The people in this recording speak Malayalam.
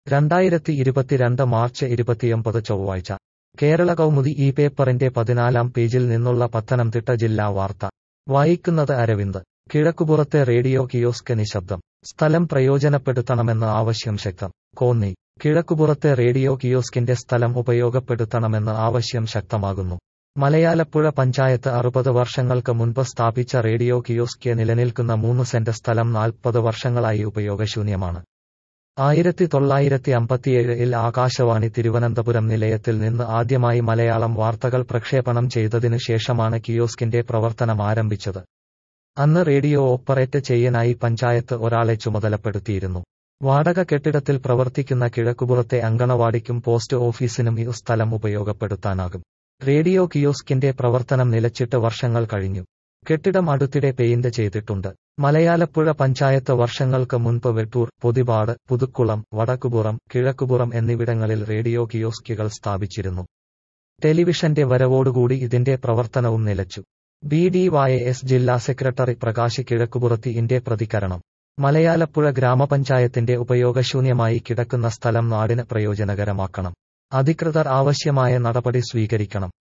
രണ്ടായിരത്തി ഇരുപത്തിരണ്ട് മാർച്ച് ഇരുപത്തിയൊമ്പത് ചൊവ്വാഴ്ച കേരള കൗമുദി ഈ പേപ്പറിന്റെ പതിനാലാം പേജിൽ നിന്നുള്ള പത്തനംതിട്ട ജില്ലാ വാർത്ത വായിക്കുന്നത് അരവിന്ദ് കിഴക്കുപുറത്തെ റേഡിയോ കിയോസ്ക് നിശബ്ദം സ്ഥലം പ്രയോജനപ്പെടുത്തണമെന്ന് ആവശ്യം ശക്തം കോന്നി കിഴക്കുപുറത്തെ റേഡിയോ കിയോസ്കിന്റെ സ്ഥലം ഉപയോഗപ്പെടുത്തണമെന്ന് ആവശ്യം ശക്തമാകുന്നു മലയാലപ്പുഴ പഞ്ചായത്ത് അറുപത് വർഷങ്ങൾക്ക് മുൻപ് സ്ഥാപിച്ച റേഡിയോ കിയോസ്ക് നിലനിൽക്കുന്ന മൂന്ന് സെന്റ് സ്ഥലം നാൽപ്പത് വർഷങ്ങളായി ഉപയോഗശൂന്യമാണ് ആയിരത്തി തൊള്ളായിരത്തി അമ്പത്തിയേഴിൽ ആകാശവാണി തിരുവനന്തപുരം നിലയത്തിൽ നിന്ന് ആദ്യമായി മലയാളം വാർത്തകൾ പ്രക്ഷേപണം ചെയ്തതിനു ശേഷമാണ് കിയോസ്കിന്റെ പ്രവർത്തനം ആരംഭിച്ചത് അന്ന് റേഡിയോ ഓപ്പറേറ്റ് ചെയ്യാനായി പഞ്ചായത്ത് ഒരാളെ ചുമതലപ്പെടുത്തിയിരുന്നു വാടക കെട്ടിടത്തിൽ പ്രവർത്തിക്കുന്ന കിഴക്കുപുറത്തെ അങ്കണവാടിക്കും പോസ്റ്റ് ഓഫീസിനും ഈ സ്ഥലം ഉപയോഗപ്പെടുത്താനാകും റേഡിയോ കിയോസ്കിന്റെ പ്രവർത്തനം നിലച്ചിട്ട് വർഷങ്ങൾ കഴിഞ്ഞു കെട്ടിടം അടുത്തിടെ പെയിന്റ് ചെയ്തിട്ടുണ്ട് മലയാലപ്പുഴ പഞ്ചായത്ത് വർഷങ്ങൾക്ക് മുൻപ് വെട്ടൂർ പൊതിപാട് പുതുക്കുളം വടക്കുപുറം കിഴക്കുപുറം എന്നിവിടങ്ങളിൽ റേഡിയോ കിയോസ്കുകൾ സ്ഥാപിച്ചിരുന്നു ടെലിവിഷന്റെ വരവോടുകൂടി ഇതിന്റെ പ്രവർത്തനവും നിലച്ചു ബി ഡി വൈ എസ് ജില്ലാ സെക്രട്ടറി പ്രകാശ് കിഴക്കുപുറത്തി ഇന്റെ പ്രതികരണം മലയാലപ്പുഴ ഗ്രാമപഞ്ചായത്തിന്റെ ഉപയോഗശൂന്യമായി കിടക്കുന്ന സ്ഥലം നാടിന് പ്രയോജനകരമാക്കണം അധികൃതർ ആവശ്യമായ നടപടി സ്വീകരിക്കണം